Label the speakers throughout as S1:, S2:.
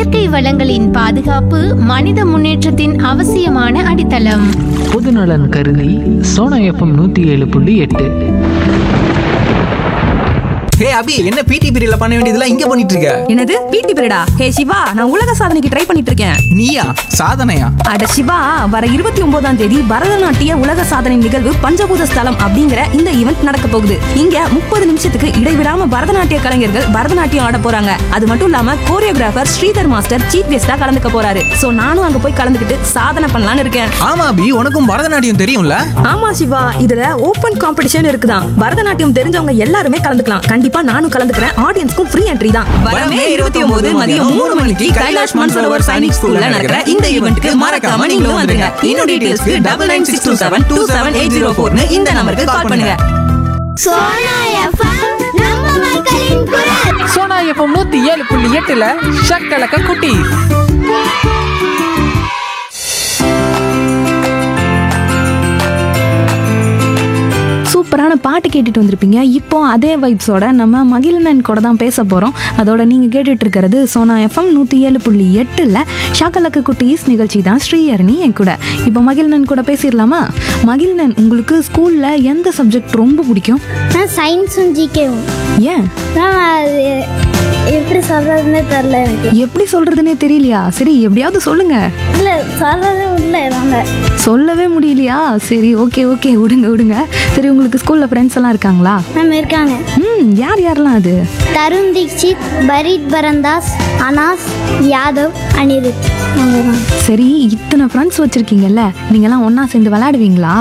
S1: இயற்கை வளங்களின் பாதுகாப்பு மனித முன்னேற்றத்தின் அவசியமான அடித்தளம்
S2: பொதுநலன் கருதி சோனா எஃப்எம் நூற்றி ஏழு புள்ளி எட்டு
S3: ஹே அபி என்ன பிடி பீரியட்ல பண்ண வேண்டியதெல்லாம் இங்க பண்ணிட்டு இருக்க
S4: என்னது பிடி பீரியடா ஹே சிவா நான் உலக சாதனைக்கு ட்ரை பண்ணிட்டு இருக்கேன்
S3: நீயா சாதனையா
S4: அட சிவா வர இருபத்தி ஒன்பதாம் தேதி பரதநாட்டிய உலக சாதனை நிகழ்வு பஞ்சபூத ஸ்தலம் அப்படிங்கிற இந்த ஈவெண்ட் நடக்க போகுது இங்க முப்பது நிமிஷத்துக்கு இடைவிடாம பரதநாட்டிய கலைஞர்கள் பரதநாட்டியம் ஆட போறாங்க அது மட்டும் இல்லாம கோரியோகிராஃபர் ஸ்ரீதர் மாஸ்டர் சீஃப் கெஸ்டா கலந்துக்க போறாரு சோ நானும் அங்க போய் கலந்துக்கிட்டு சாதனை பண்ணலாம்னு இருக்கேன்
S3: ஆமா அபி உனக்கும் பரதநாட்டியம் தெரியும்ல
S4: ஆமா சிவா இதுல ஓபன் காம்படிஷன் இருக்குதான் பரதநாட்டியம் தெரிஞ்சவங்க எல்லாருமே கலந்துக்கலாம் கண்டிப்பா நானும் கலந்துக்கிறேன் ஆடியன்ஸ்க்கும் ஃப்ரீ என்ட்ரி தான் வரமே இருபத்தி ஒன்பது மதியம் மூணு மணிக்கு கைலாஷ் மான்சரோவர் சைனிக் ஸ்கூல்ல நடக்கிற இந்த ஈவெண்ட்க்கு மறக்காம நீங்களும் வந்துருங்க இன்னும் டீடைல்ஸ்க்கு double nine six two seven two seven eight zero ஃபோர்னு இந்த நம்பருக்கு கால் பண்ணுங்க
S5: சோனா எஃப்எம் நம்ம மக்களின் குரல்
S2: சோனா எஃப்எம் நூற்றி ஏழு புள்ளி எட்டில் ஷக்கலக்க குட்டி
S6: சூப்பரான பாட்டு கேட்டுட்டு வந்திருப்பீங்க இப்போ அதே வைப்ஸோட நம்ம மகிழனன் கூட தான் பேச போகிறோம் அதோட நீங்கள் கேட்டுட்டு இருக்கிறது சோனா எஃப்எம் நூற்றி ஏழு புள்ளி எட்டில் ஷாக்கலக்கு குட்டீஸ் நிகழ்ச்சி தான் ஸ்ரீஹரணி என் கூட இப்போ மகிழனன் கூட பேசிடலாமா மகிழனன் உங்களுக்கு ஸ்கூலில் எந்த சப்ஜெக்ட் ரொம்ப பிடிக்கும்
S5: நான் சயின்ஸும் ஜிகேவும்
S6: ஏன்
S5: நான் அது எப்படி சொல்றதுன்னே தெரில எனக்கு
S6: எப்படி சொல்கிறதுனே தெரியலையா சரி எப்படியாவது சொல்லுங்க
S5: இல்லை சொல்றதே இல்லை நாங்கள்
S6: சொல்லவே முடியலையா சரி ஓகே ஓகே விடுங்க விடுங்க சரி உங்களுக்கு ஸ்கூலில் ஃப்ரெண்ட்ஸ் எல்லாம் இருக்காங்களா
S5: நம்ம இருக்காங்க
S6: ம் யார் யாரெல்லாம் அது
S5: தருண் தீக்ஷித் பரீத் பரந்தாஸ் அனாஸ் யாதவ் அனிருத் அவங்க தான்
S6: சரி இத்தனை ஃப்ரெண்ட்ஸ் வச்சுருக்கீங்கல்ல நீங்கள்லாம் ஒன்றா சேர்ந்து விளையாடுவீங்களா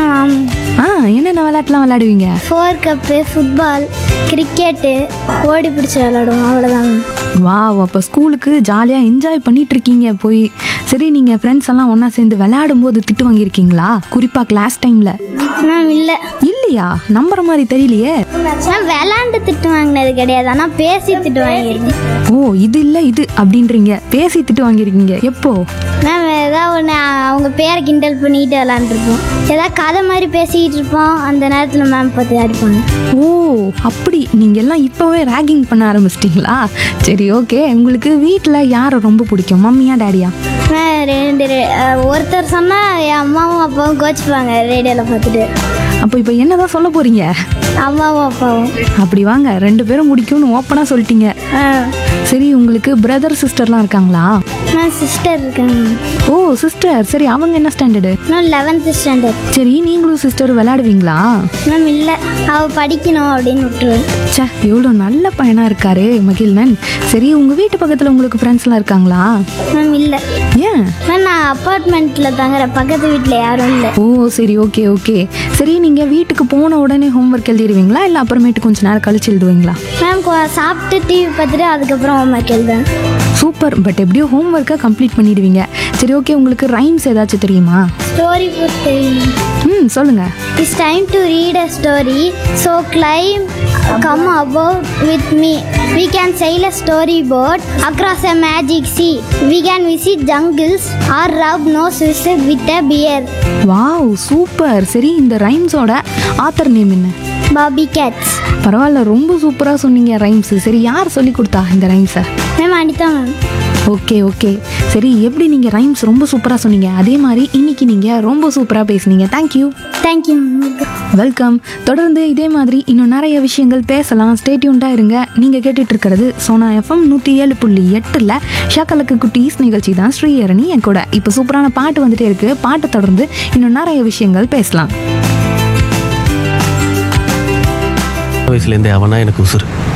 S6: ஆ என்னென்ன விளையாட்டுலாம் விளையாடுவீங்க
S5: ஃபோர் கப்பு ஃபுட்பால் கிரிக்கெட்டு ஓடி பிடிச்சி விளையாடுவோம் அவ்வளோதாங்க
S6: வா அப்போ ஸ்கூலுக்கு ஜாலியாக என்ஜாய் பண்ணிட்டு இருக்கீங்க போய் சரி நீங்கள் ஃப்ரெண்ட்ஸ் எல்லாம் ஒன்றா சேர்ந்து விளையாடும் போது திட்டு வாங்கியிருக்கீங்களா குறிப்பாக கிளாஸ் டைமில்
S5: நான் இல்லை
S6: இல்லையா நம்புற மாதிரி தெரியலையே
S5: நான் விளாண்டு திட்டு வாங்கினது கிடையாது ஆனால் பேசி திட்டு வாங்கியிருக்கேன்
S6: ஓ இது இல்லை இது அப்படின்றீங்க பேசி திட்டு வாங்கியிருக்கீங்க எப்போ
S5: மேம் ஏதாவது ஒன்று அவங்க பேரை கிண்டல் பண்ணிக்கிட்டு விளாண்டுருப்போம் ஏதாவது கதை மாதிரி பேசிக்கிட்டு இருப்போம் அந்த நேரத்தில் மேம் பார்த்து அடிப்பாங்க
S6: ஓ அப்படி நீங்கள் எல்லாம் இப்போவே ரேகிங் பண்ண ஆரம்பிச்சிட்டிங்களா சரி ஓகே உங்களுக்கு வீட்டில் யாரை ரொம்ப பிடிக்கும் மம்மியா டேடியா
S5: மேம் ரெண்டு ரெ- அஹ் ஒருத்தர் சொன்னால் என் அம்மாவும் அப்பாவும் கோச்சிப்பாங்க ரேடியோவில் பார்த்துட்டு
S6: அப்போ இப்போ என்னதான் சொல்ல போகிறீங்க
S5: அம்மாவும் அப்பாவும்
S6: அப்படி வாங்க ரெண்டு பேரும் முடிக்கும்னு ஓப்பனாக சொல்லிட்டீங்க
S5: ஆ
S6: சரி உங்களுக்கு பிரதர் சிஸ்டர்லாம் இருக்காங்களா
S5: மேம் சிஸ்டர் இருக்காங்க
S6: ஓ சிஸ்டர் சரி அவங்க என்ன ஸ்டாண்டர்டு
S5: மேம் லெவன்த்து ஸ்டாண்டர்ட்
S6: சரி நீங்களும் சிஸ்டர் விளையாடுவீங்களா
S5: மேம் இல்லை அவள் படிக்கணும் அப்படின்னு விட்டுருவேன்
S6: ச்சே எவ்வளோ நல்ல பையனாக இருக்காரு மகிழ்னன் சரி உங்கள் வீட்டு பக்கத்தில் உங்களுக்கு ஃப்ரெண்ட்ஸ்லாம் இருக்காங்களா
S5: மேம் இல்லை
S6: ஏன்
S5: மேம் நான் அப்பார்ட்மெண்ட்டில் தங்குறேன் பக்கத்து வீட்டில் யாரும் இல்லை
S6: ஓ சரி ஓகே ஓகே சரி நீங்கள் வீட்டுக்கு போன உடனே ஹோம்ஒர்க் எழுதிடுவீங்களா இல்லை அப்புறமேட்டு கொஞ்ச நேரம் கழிச்சு எழுதுவீங்களா
S5: மேம் கொ- சாப்பிட்டு டிவி பார்த்துட்டு அதுக்கப்புறம் ஹோம்ஒர்க் எழுதுவேன்
S6: சூப்பர் பட் எப்படியோ ஹோம்ஒர்க்கை கம்ப்ளீட் பண்ணிடுவீங்க சரி ஓகே உங்களுக்கு ரைம்ஸ் ஏதாச்சும் தெரியுமா
S5: ஸ்டோரி புக் தெரியும்
S6: ம் சொல்லுங்கள்
S5: It's time to read a story, so climb, come aboard with me. We can sail a storyboat across a magic sea. We can visit jungles or rub noses with a bear.
S6: Wow super சரி இந்த ரைம்ஸோட author name என்ன
S5: Bobby Cats.
S6: பரவாயில்ல ரொம்ப சூப்பராக சொன்னீங்க rhymes சரி யார் சொல்லி கொடுத்தா இந்த ரைம்ஸை
S5: ma'am Anitha ma'am
S6: okay okay சரி எப்படி நீங்கள் ரைம்ஸ் ரொம்ப சூப்பராக சொன்னீங்க அதே மாதிரி இன்னைக்கு நீங்கள் ரொம்ப சூப்பராக பேசுனீங்க தேங்க்யூ
S5: தேங்க்யூ
S6: வெல்கம் தொடர்ந்து இதே மாதிரி இன்னும் நிறைய விஷயங்கள் பேசலாம் ஸ்டேட்யூண்டாக இருங்க நீங்கள் கேட்டுட்டு இருக்கிறது சோனா எஃப்எம் நூற்றி ஏழு புள்ளி எட்டில் ஷாக்கலக்கு குட்டீஸ் நிகழ்ச்சி தான் ஸ்ரீஹரணி என் கூட இப்போ சூப்பரான பாட்டு வந்துட்டே இருக்கு பாட்டை தொடர்ந்து இன்னும் நிறைய விஷயங்கள் பேசலாம்
S7: வயசுலேருந்தே அவனா எனக்கு உசுறு